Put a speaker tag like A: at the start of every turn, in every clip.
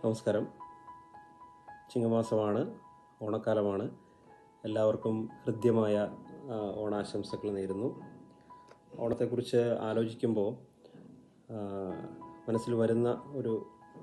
A: നമസ്കാരം ചിങ്ങമാസമാണ് ഓണക്കാലമാണ് എല്ലാവർക്കും ഹൃദ്യമായ ആ, ഓണാശംസകൾ നേരുന്നു ഓണത്തെക്കുറിച്ച് ആലോചിക്കുമ്പോൾ ആ, മനസ്സിൽ വരുന്ന ഒരു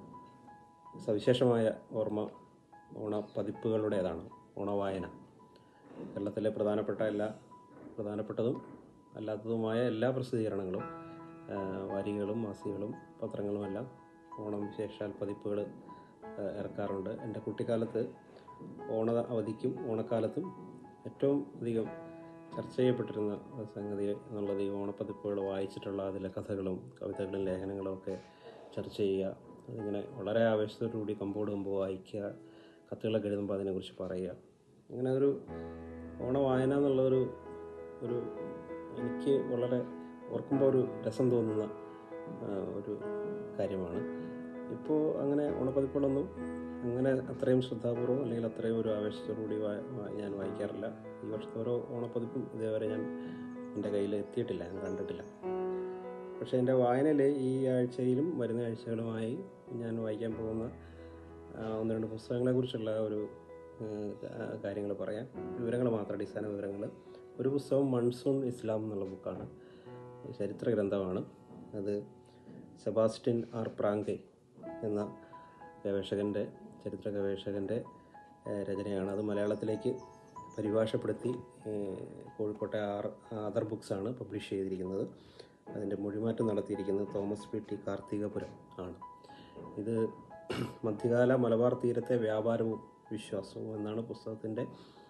A: സവിശേഷമായ ഓർമ്മ ഓണ പതിപ്പുകളുടേതാണ് ഓണവായന കേരളത്തിലെ പ്രധാനപ്പെട്ട എല്ലാ പ്രധാനപ്പെട്ടതും അല്ലാത്തതുമായ എല്ലാ പ്രസിദ്ധീകരണങ്ങളും ആ, വാരികകളും മാസികകളും പത്രങ്ങളുമെല്ലാം ഓണം വിശേഷാൽ പതിപ്പുകൾ ആ, ഇറക്കാറുണ്ട് എൻ്റെ കുട്ടിക്കാലത്ത് ഓണ അവധിക്കും ഓണക്കാലത്തും ഏറ്റവും അധികം ചർച്ച ചെയ്യപ്പെട്ടിരുന്ന ഒരു സംഗതി എന്നുള്ളത് ഈ ഓണപ്പതിപ്പുകൾ വായിച്ചിട്ടുള്ള അതിലെ കഥകളും കവിതകളും ലേഖനങ്ങളും ഒക്കെ ചർച്ച ചെയ്യുക അതിങ്ങനെ വളരെ ആവേശത്തോടുകൂടി കമ്പോട് കമ്പ് വായിക്കുക കത്തുകളൊക്കെ എഴുതുമ്പോൾ അതിനെക്കുറിച്ച് പറയുക അങ്ങനെ ഒരു ഓണ വായന എന്നുള്ളൊരു ഒരു എനിക്ക് വളരെ ഓർക്കുമ്പോൾ ഒരു രസം തോന്നുന്ന ആ, ഒരു കാര്യമാണ് ഇപ്പോൾ അങ്ങനെ ഓണപ്പതിപ്പുകളൊന്നും അങ്ങനെ അത്രയും ശ്രദ്ധാപൂർവം അല്ലെങ്കിൽ അത്രയും ഒരു ആവേശത്തോടുകൂടി വാ- വാ- ഞാൻ വായിക്കാറില്ല ഈ വർഷത്തെ ഓരോ ഓണപ്പതിപ്പും ഇതേവരെ ഞാൻ എൻ്റെ കയ്യിൽ എത്തിയിട്ടില്ല ഞാൻ കണ്ടിട്ടില്ല പക്ഷേ എൻ്റെ വായനയിൽ ഈ ആഴ്ചയിലും വരുന്ന ആഴ്ചകളുമായി ഞാൻ വായിക്കാൻ പോകുന്ന ആ, ഒന്ന് രണ്ട് പുസ്തകങ്ങളെക്കുറിച്ചുള്ള ഒരു കാര്യങ്ങൾ പറയാം വിവരങ്ങൾ മാത്രം അടിസ്ഥാന വിവരങ്ങൾ ഒരു പുസ്തകം മൺസൂൺ ഇസ്ലാം എന്നുള്ള ബുക്കാണ് ചരിത്ര ഗ്രന്ഥമാണ് അത് സെബാസ്റ്റ്യൻ ആർ പ്രാങ്കെ എന്ന ഗവേഷകൻ്റെ ചരിത്ര ഗവേഷകൻ്റെ ഏഹ്, രചനയാണ് അത് മലയാളത്തിലേക്ക് പരിഭാഷപ്പെടുത്തി ഏഹ്, കോഴിക്കോട്ടെ ആർ അതർ ബുക്സാണ് പബ്ലിഷ് ചെയ്തിരിക്കുന്നത് അതിൻ്റെ മൊഴിമാറ്റം നടത്തിയിരിക്കുന്നത് തോമസ് പി ടി കാർത്തികപുരം ആണ് ഇത് മധ്യകാല മലബാർ തീരത്തെ വ്യാപാരവും വിശ്വാസവും എന്നാണ് പുസ്തകത്തിൻ്റെ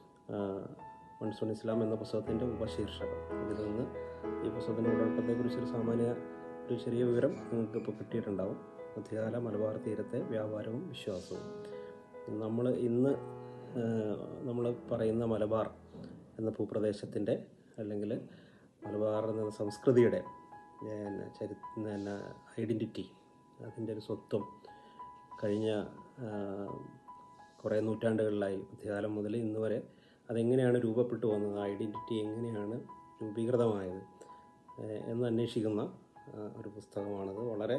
A: മൺസൂൺ ഇസ്ലാം എന്ന പുസ്തകത്തിൻ്റെ ഉപശീർഷകം ഇതിൽ നിന്ന് ഈ പുസ്തകത്തിൻ്റെ ഉള്ളടക്കത്തെക്കുറിച്ചൊരു സാമാന്യ ഒരു ചെറിയ വിവരം നിങ്ങൾക്ക് ഇപ്പോൾ കിട്ടിയിട്ടുണ്ടാവും മധ്യകാല മലബാർ തീരത്തെ വ്യാപാരവും വിശ്വാസവും നമ്മൾ ഇന്ന് നമ്മൾ പറയുന്ന മലബാർ എന്ന ഭൂപ്രദേശത്തിൻ്റെ അല്ലെങ്കിൽ മലബാർ എന്ന സംസ്കൃതിയുടെ പിന്നെ ചരി പിന്നെ ഐഡൻറ്റിറ്റി അതിൻ്റെ ഒരു സ്വത്വം കഴിഞ്ഞ ആ, കുറേ നൂറ്റാണ്ടുകളിലായി മധ്യകാലം മുതൽ ഇന്ന് വരെ അതെങ്ങനെയാണ് രൂപപ്പെട്ടു വന്നത് ഐഡൻറ്റിറ്റി എങ്ങനെയാണ് രൂപീകൃതമായത് ഏഹ് എന്ന് അന്വേഷിക്കുന്ന ആ, ഒരു പുസ്തകമാണത് വളരെ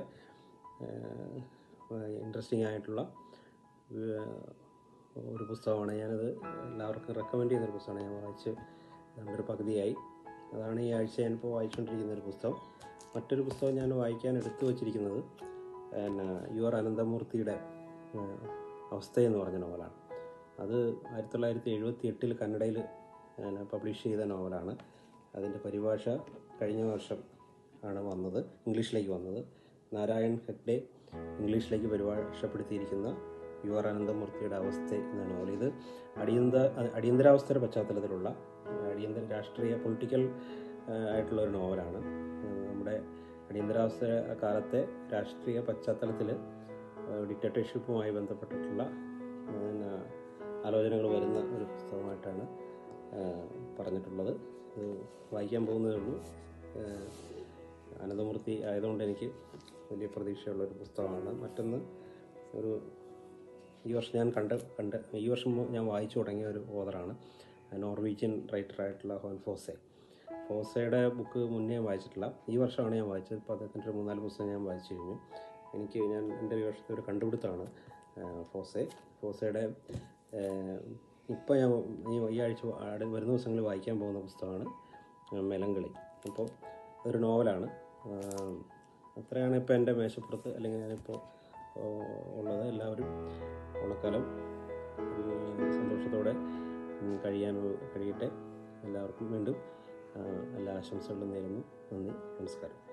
A: ഇൻട്രസ്റ്റിംഗ് ആയിട്ടുള്ള ഏഹ്, ഒരു പുസ്തകമാണ് ഞാനത് എല്ലാവർക്കും റെക്കമെൻഡ് ചെയ്യുന്നൊരു പുസ്തകമാണ് ഞാൻ വായിച്ച് ഏതാണ്ട് ഒരു പകുതിയായി അതാണ് ഈ ആഴ്ച ഞാനിപ്പോൾ വായിച്ചുകൊണ്ടിരിക്കുന്ന ഒരു പുസ്തകം മറ്റൊരു പുസ്തകം ഞാൻ വായിക്കാൻ എടുത്തു വച്ചിരിക്കുന്നത് പിന്നെ യു ആർ അനന്തമൂർത്തിയുടെ ഏഹ്, അവസ്ഥ എന്ന് പറഞ്ഞ നോവലാണ് അത് ആയിരത്തി തൊള്ളായിരത്തി എഴുപത്തി എട്ടിൽ കന്നഡയിൽ പബ്ലിഷ് ചെയ്ത നോവലാണ് അതിൻ്റെ പരിഭാഷ കഴിഞ്ഞ വർഷം ആണ് വന്നത് ഇംഗ്ലീഷിലേക്ക് വന്നത് നാരായൺ ഹെഗ്ഡെ ഇംഗ്ലീഷിലേക്ക് പരിഭാഷപ്പെടുത്തിയിരിക്കുന്ന യു ആർ അനന്തമൂർത്തിയുടെ അവസ്ഥ എന്ന നോവൽ ഇത് അടിയന്ത അടിയന്തരാവസ്ഥയുടെ പശ്ചാത്തലത്തിലുള്ള അടിയന്തര രാഷ്ട്രീയ പൊളിറ്റിക്കൽ ആയിട്ടുള്ള ഒരു നോവലാണ് ഏഹ് നമ്മുടെ അടിയന്തരാവസ്ഥ കാലത്തെ രാഷ്ട്രീയ പശ്ചാത്തലത്തിൽ ഡിക്റ്റേറ്റർഷിപ്പുമായി ബന്ധപ്പെട്ടിട്ടുള്ള പിന്നെ ആലോചനകൾ വരുന്ന ഒരു പുസ്തകമായിട്ടാണ് ഏഹ് പറഞ്ഞിട്ടുള്ളത് ഇത് വായിക്കാൻ പോകുന്നതേ ഉള്ളൂ ഏഹ് അനന്തമൂർത്തി ആയതുകൊണ്ട് എനിക്ക് വലിയ പ്രതീക്ഷയുള്ള ഒരു പുസ്തകമാണ് മറ്റൊന്ന് ഒരു ഈ വർഷം ഞാൻ കണ്ട് കണ്ട് ഈ വർഷം ഞാൻ വായിച്ചു തുടങ്ങിയ ഒരു ഓതറാണ് നോർവീജിയൻ റൈറ്ററായിട്ടുള്ള ഹോൻ ഫോസെ ഫോസയുടെ ബുക്ക് മുന്നേ വായിച്ചിട്ടില്ല ഈ വർഷമാണ് ഞാൻ വായിച്ചത് ഇപ്പോൾ അദ്ദേഹത്തിൻ്റെ ഒരു മൂന്നാല് പുസ്തകം ഞാൻ വായിച്ചു കഴിഞ്ഞു എനിക്ക് ഞാൻ എൻ്റെ ഈ വർഷത്തെ ഒരു കണ്ടുപിടുത്തമാണ് ആ, ഫോസെ ഫോസയുടെ ഇപ്പോൾ ഞാൻ ഈ ഈ ആഴ്ച ആട് വരുന്ന ദിവസങ്ങളിൽ വായിക്കാൻ പോകുന്ന പുസ്തകമാണ് ആ, മെലങ്കളി അപ്പോൾ അതൊരു നോവലാണ് ആ, അത്രയാണ് ഇപ്പോൾ എൻ്റെ മേശപ്പുറത്ത് അല്ലെങ്കിൽ ഞാനിപ്പോൾ ആ, ഉള്ളത് എല്ലാവരും ഓണക്കാലം ഉം, സന്തോഷത്തോടെ ഉം, കഴിയാൻ കഴിയട്ടെ എല്ലാവർക്കും വീണ്ടും ആ, എല്ലാ ആശംസകളും നേരുന്നു നന്ദി നമസ്കാരം